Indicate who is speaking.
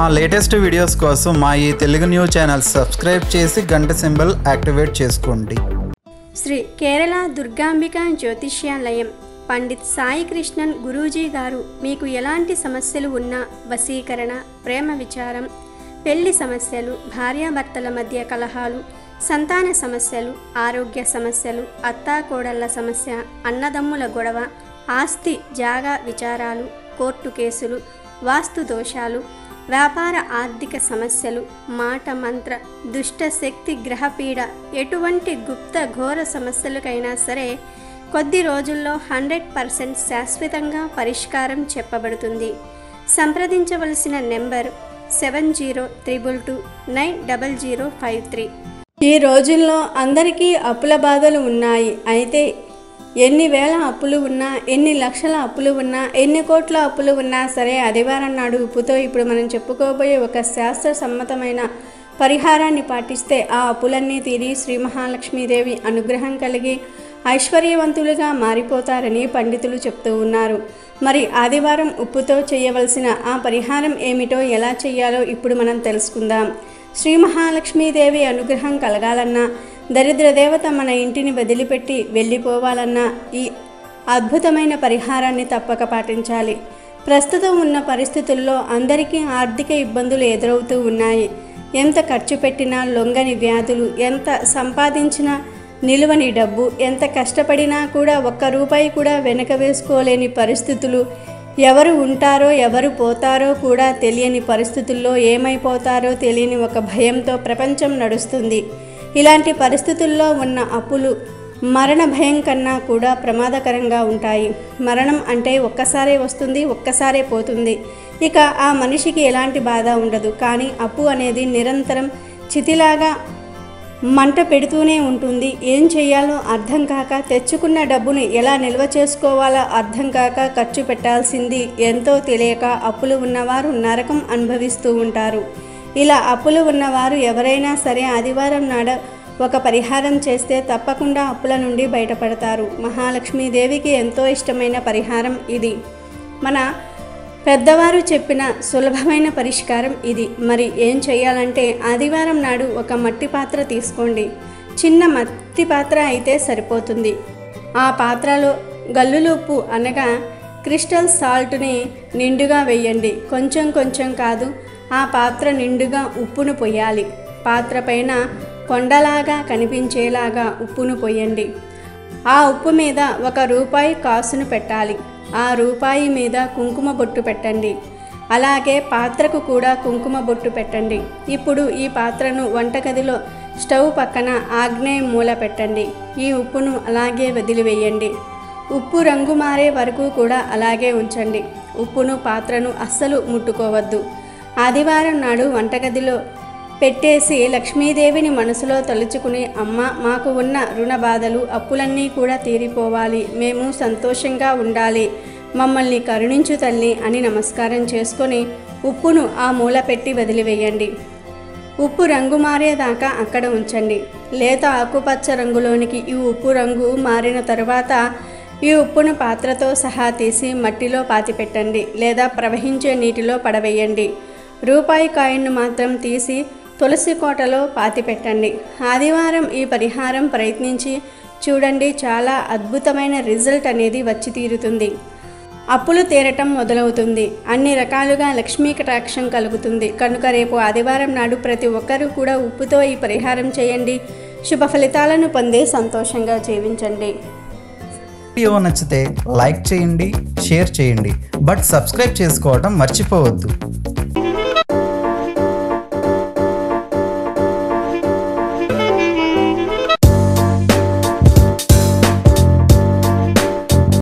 Speaker 1: మా latest videos కోసం మా ఈ తెలుగు న్యూస్ ఛానల్ సబ్స్క్రైబ్ చేసి గంట సింబల్ యాక్టివేట్ చేసుకోండి
Speaker 2: శ్రీ కేరళ దుర్గాంబిక జ్యోతిష్యాలయం పండిత్ సాయి కృష్ణన్ గురూజీ గారు మీకు ఎలాంటి సమస్యలు ఉన్నా వశీకరణ ప్రేమ విచారం పెళ్లి సమస్యలు భార్యాభర్తల మధ్య కలహాలు సంతాన సమస్యలు ఆరోగ్య సమస్యలు అత్తాకోడళ్ల సమస్య అన్నదమ్ముల గొడవ ఆస్తి జాగా విచారాలు కోర్టు కేసులు వాస్తు దోషాలు వ్యాపార ఆర్థిక సమస్యలు మాట మంత్ర దుష్ట శక్తి గ్రహపీడ ఎటువంటి గుప్త ఘోర సమస్యలకైనా సరే కొద్ది రోజుల్లో హండ్రెడ్ పర్సెంట్ శాశ్వతంగా పరిష్కారం చెప్పబడుతుంది సంప్రదించవలసిన number seven zero triple two nine double zero five three ఈ రోజుల్లో అందరికీ అప్పుల బాధలు ఉన్నాయి అయితే ఎన్ని వేల అప్పులు ఉన్నా ఎన్ని లక్షల అప్పులు ఉన్నా ఎన్ని కోట్ల అప్పులు ఉన్నా సరే ఆదివారం నాడు ఉప్పుతో ఇప్పుడు మనం చెప్పుకోబోయే ఒక శాస్త్ర సమ్మతమైన పరిహారాన్ని పాటిస్తే ఆ అప్పులన్నీ తీరి శ్రీ మహాలక్ష్మీదేవి అనుగ్రహం కలిగి ఐశ్వర్యవంతులుగా మారిపోతారని పండితులు చెప్తూ ఉన్నారు మరి ఆదివారం ఉప్పుతో చేయవలసిన ఆ పరిహారం ఏమిటో ఎలా చేయాలో ఇప్పుడు మనం తెలుసుకుందాం శ్రీ మహాలక్ష్మీదేవి అనుగ్రహం కలగాలన్నా దరిద్ర దేవత మన ఇంటిని వదిలిపెట్టి వెళ్ళిపోవాలన్నా ఈ అద్భుతమైన పరిహారాన్ని తప్పక పాటించాలి ప్రస్తుతం ఉన్న పరిస్థితుల్లో అందరికీ ఆర్థిక ఇబ్బందులు ఎదురవుతూ ఉన్నాయి ఎంత ఖర్చు పెట్టినా లొంగని వ్యాధులు ఎంత సంపాదించినా నిలువని డబ్బు ఎంత కష్టపడినా కూడా ఒక్క రూపాయి కూడా వెనక వేసుకోలేని పరిస్థితులు ఎవరు ఉంటారో ఎవరు పోతారో కూడా తెలియని పరిస్థితుల్లో ఏమైపోతారో తెలియని ఒక భయంతో ప్రపంచం నడుస్తుంది ఇలాంటి పరిస్థితుల్లో ఉన్న అప్పులు మరణ భయం కన్నా కూడా ప్రమాదకరంగా ఉంటాయి మరణం అంటే ఒక్కసారే వస్తుంది ఒక్కసారే పోతుంది ఇక ఆ మనిషికి ఎలాంటి బాధ ఉండదు కానీ అప్పు అనేది నిరంతరం చితిలాగా మంట పెడుతూనే ఉంటుంది ఏం చేయాలో అర్థం కాక తెచ్చుకున్న డబ్బుని ఎలా నిల్వ చేసుకోవాలో అర్థం కాక ఖర్చు పెట్టాల్సింది ఎంతో తెలియక అప్పులు ఉన్నవారు నరకం అనుభవిస్తూ ఉంటారు ఇలా అప్పులు ఉన్నవారు ఎవరైనా సరే ఆదివారం నాడ ఒక పరిహారం చేస్తే తప్పకుండా అప్పుల నుండి బయటపడతారు మహాలక్ష్మీదేవికి ఎంతో ఇష్టమైన పరిహారం ఇది మన పెద్దవారు చెప్పిన సులభమైన పరిష్కారం ఇది మరి ఏం చేయాలంటే ఆదివారం నాడు ఒక మట్టి పాత్ర తీసుకోండి చిన్న మట్టి పాత్ర అయితే సరిపోతుంది ఆ పాత్రలో గల్లులుప్పు అనగా క్రిస్టల్ సాల్ట్ని నిండుగా వేయండి కొంచెం కొంచెం కాదు ఆ పాత్ర నిండుగా ఉప్పును పొయ్యాలి పాత్ర పైన కొండలాగా కనిపించేలాగా ఉప్పును పొయ్యండి ఆ ఉప్పు మీద ఒక రూపాయి కాసును పెట్టాలి ఆ రూపాయి మీద కుంకుమ బొట్టు పెట్టండి అలాగే పాత్రకు కూడా కుంకుమ బొట్టు పెట్టండి ఇప్పుడు ఈ పాత్రను వంటగదిలో స్టవ్ పక్కన ఆగ్నేయ మూల పెట్టండి ఈ ఉప్పును అలాగే వదిలివేయండి ఉప్పు రంగు మారే వరకు కూడా అలాగే ఉంచండి ఉప్పును పాత్రను అస్సలు ముట్టుకోవద్దు ఆదివారం నాడు వంటగదిలో పెట్టేసి లక్ష్మీదేవిని మనసులో తలుచుకుని అమ్మ మాకు ఉన్న రుణ బాధలు అప్పులన్నీ కూడా తీరిపోవాలి మేము సంతోషంగా ఉండాలి మమ్మల్ని కరుణించు తల్లి అని నమస్కారం చేసుకొని ఉప్పును ఆ మూల పెట్టి వదిలివేయండి ఉప్పు రంగు మారేదాకా అక్కడ ఉంచండి లేత ఆకుపచ్చ రంగులోనికి ఈ ఉప్పు రంగు మారిన తరువాత ఈ ఉప్పును పాత్రతో సహా తీసి మట్టిలో పాతిపెట్టండి లేదా ప్రవహించే నీటిలో పడవేయండి రూపాయి కాయిన్ను మాత్రం తీసి తులసి కోటలో పాతిపెట్టండి ఆదివారం ఈ పరిహారం ప్రయత్నించి చూడండి చాలా అద్భుతమైన రిజల్ట్ అనేది వచ్చి తీరుతుంది అప్పులు తీరటం మొదలవుతుంది అన్ని రకాలుగా లక్ష్మీ కటాక్షం కలుగుతుంది కనుక రేపు ఆదివారం నాడు ప్రతి ఒక్కరూ కూడా ఉప్పుతో ఈ పరిహారం చేయండి శుభ ఫలితాలను పొంది సంతోషంగా జీవించండి
Speaker 1: వీడియో నచ్చితే లైక్ చేయండి షేర్ చేయండి బట్ సబ్స్క్రైబ్ చేసుకోవడం మర్చిపోవద్దు